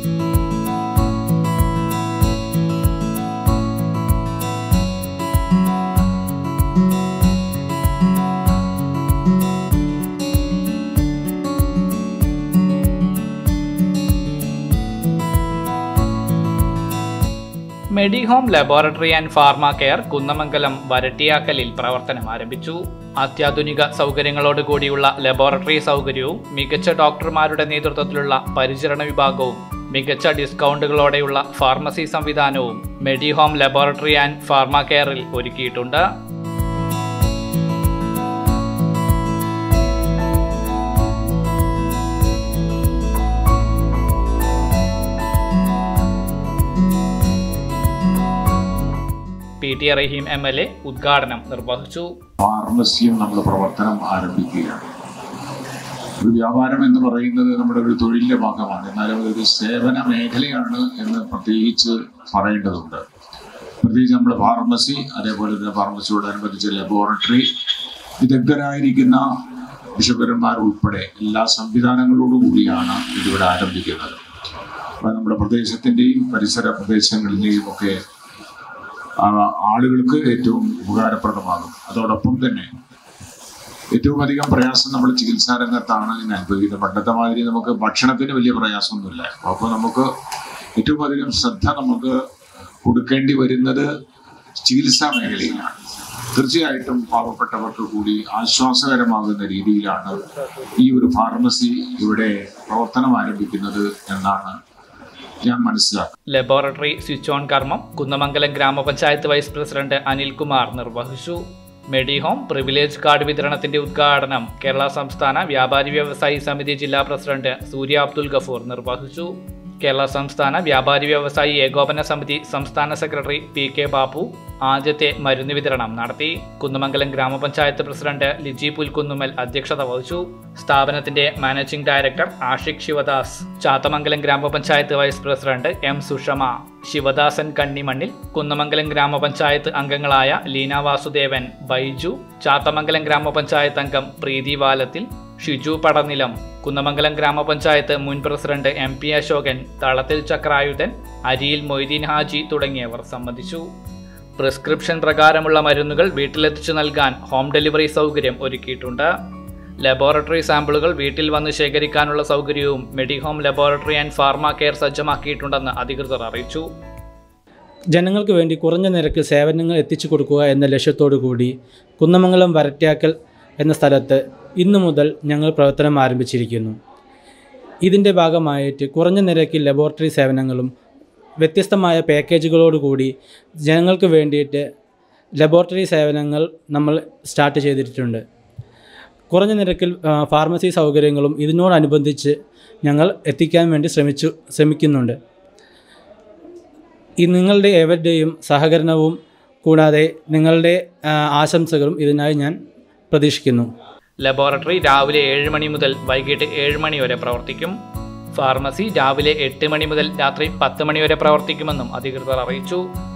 മെഡിഹോം laboratory and pharma care Kunnamangalam വരട്ടിയാക്കലിൽ പ്രവർത്തനം ആരംഭിച്ചു അത്യാധുനിക സൗകര്യങ്ങളോട് കൂടിയുള്ള ലബോറട്ടറി സൗകര്യവും മികച്ച ഡോക്ടർമാരുടെ നേതൃത്വത്തിലുള്ള പരിചരണ വിഭാഗവും മികച്ച ഡിസ്കൗണ്ടുകളോടെയുള്ള ഫാർമസി സംവിധാനവും മെഡിഹോം ലബോറട്ടറി ആൻഡ് ഫാർമ കെയറിൽ ഒരുക്കിയിട്ടുണ്ട് P T Rahim M L A ഉദ്ഘാടനം നിർവഹിച്ചു ഫാർമസിയും നമ്മൾ പ്രവർത്തനം ആരംഭിക്കുകയാണ് ഒരു വ്യാപാരം എന്ന് പറയുന്നത് നമ്മുടെ ഒരു തൊഴിലിന്റെ ഭാഗമാണ് എന്നാലും അതൊരു സേവന മേഖലയാണ് എന്ന് പ്രത്യേകിച്ച് പറയേണ്ടതുണ്ട് പ്രത്യേകിച്ച് നമ്മുടെ ഫാർമസി അതേപോലെ തന്നെ ഫാർമസിയോടനുബന്ധിച്ച് ലബോറട്ടറി വിദഗ്ധരായിരിക്കുന്ന ബിഷപ്പന്മാർ ഉൾപ്പെടെ എല്ലാ സംവിധാനങ്ങളോടും കൂടിയാണ് ഇതിവിടെ ആരംഭിക്കുന്നത് അപ്പോൾ നമ്മുടെ പ്രദേശത്തിൻ്റെയും പരിസര പ്രദേശങ്ങളിലെയും ഒക്കെ ആ, ആളുകൾക്ക് ഏറ്റവും ഉപകാരപ്രദമാകും അതോടൊപ്പം തന്നെ ഏറ്റവും അധികം പ്രയാസം നമ്മൾ ചികിത്സാ രംഗത്താണ് ഇന്ന് അനുഭവിക്കുന്നത് പണ്ടത്തെ മാതിരി നമുക്ക് ഭക്ഷണത്തിന് വലിയ പ്രയാസമൊന്നുമില്ല അപ്പോൾ നമുക്ക് ഏറ്റവും അധികം ശ്രദ്ധ നമുക്ക് കൊടുക്കേണ്ടി വരുന്നത് ചികിത്സാ മേഖലയിലാണ് തീർച്ചയായിട്ടും പാവപ്പെട്ടവർക്ക് കൂടി ആശ്വാസകരമാകുന്ന രീതിയിലാണ് ഈ ഒരു ഫാർമസി ഇവിടെ പ്രവർത്തനം ആരംഭിക്കുന്നത് എന്നാണ് ഞാൻ മനസ്സിലാക്കുന്നത് ലബോറട്ടറി സ്വിച്ച് ഓൺ കർമ്മം കുന്നമംഗലം ഗ്രാമപഞ്ചായത്ത് വൈസ് പ്രസിഡന്റ് അനിൽകുമാർ നിർവഹിച്ചു മെഡിഹോം പ്രിവിലേജ് കാർഡ് വിതരണത്തിന്റെ ഉദ്ഘാടനം കേരള സംസ്ഥാന വ്യാപാരി വ്യവസായി സമിതി ജില്ലാ പ്രസിഡന്റ് സൂര്യ അബ്ദുൽ ഗഫൂർ നിർവഹിച്ചു കേരള സംസ്ഥാന വ്യാപാരി വ്യവസായി ഏകോപന സമിതി സംസ്ഥാന സെക്രട്ടറി പി കെ ബാബു ആദ്യത്തെ മരുന്ന് വിതരണം നടത്തി കുന്നമംഗലം ഗ്രാമപഞ്ചായത്ത് പ്രസിഡന്റ് ലിജി പുൽക്കുന്നുമൽ അധ്യക്ഷത വഹിച്ചു സ്ഥാപനത്തിന്റെ മാനേജിംഗ് ഡയറക്ടർ ആഷിഖ് ശിവദാസ് ചാത്തമംഗലം ഗ്രാമപഞ്ചായത്ത് vice president M Sushama Sivadasan Kannimannil Kunnamangalam ഗ്രാമപഞ്ചായത്ത് അംഗങ്ങളായ ലീന വാസുദേവൻ ബൈജു ചാത്തമംഗലം ഗ്രാമപഞ്ചായത്ത് അംഗം പ്രീതി വാലത്തിൽ ഷിജു പടനിലം കുന്നമംഗലം ഗ്രാമപഞ്ചായത്ത് മുൻ president M P Ashokan Thalathil Chakrayudhan Ariyil Moideen Haji തുടങ്ങിയവർ സംബന്ധിച്ചു പ്രിസ്ക്രിപ്ഷൻ പ്രകാരമുള്ള മരുന്നുകൾ വീട്ടിലെത്തിച്ചു നൽകാൻ ഹോം ഡെലിവറി സൗകര്യം ഒരുക്കിയിട്ടുണ്ട് ലബോറട്ടറി സാമ്പിളുകൾ വീട്ടിൽ വന്ന് ശേഖരിക്കാനുള്ള സൗകര്യവും Medihome laboratory and pharma care സജ്ജമാക്കിയിട്ടുണ്ടെന്ന് അധികൃതർ അറിയിച്ചു ജനങ്ങൾക്ക് വേണ്ടി കുറഞ്ഞ നിരക്കിൽ സേവനങ്ങൾ എത്തിച്ചു കൊടുക്കുക എന്ന ലക്ഷ്യത്തോടു കൂടി കുന്നമംഗലം വരട്ട്യാക്കൽ എന്ന സ്ഥലത്ത് ഇന്നു മുതൽ ഞങ്ങൾ പ്രവർത്തനം ആരംഭിച്ചിരിക്കുന്നു ഇതിൻ്റെ ഭാഗമായിട്ട് കുറഞ്ഞ നിരക്കിൽ ലബോറട്ടറി സേവനങ്ങളും വ്യത്യസ്തമായ പാക്കേജുകളോടുകൂടി ജനങ്ങൾക്ക് വേണ്ടിയിട്ട് ലബോറട്ടറി സേവനങ്ങൾ നമ്മൾ സ്റ്റാർട്ട് ചെയ്തിട്ടുണ്ട് കുറഞ്ഞ നിരക്കിൽ ആ, ഫാർമസി സൗകര്യങ്ങളും ഇതിനോടനുബന്ധിച്ച് ഞങ്ങൾ എത്തിക്കാൻ വേണ്ടി ശ്രമിച്ചു ശ്രമിക്കുന്നുണ്ട് ഈ നിങ്ങളുടെ ഏവരുടെയും സഹകരണവും കൂടാതെ നിങ്ങളുടെ ആ, ആശംസകളും ഇതിനായി ഞാൻ പ്രതീക്ഷിക്കുന്നു ലബോറട്ടറി രാവിലെ ഏഴ് മണി മുതൽ വൈകിട്ട് ഏഴ് മണി വരെ പ്രവർത്തിക്കും ഫാർമസി രാവിലെ എട്ട് മണി മുതൽ രാത്രി പത്ത് മണി വരെ പ്രവർത്തിക്കുമെന്നും അധികൃതർ അറിയിച്ചു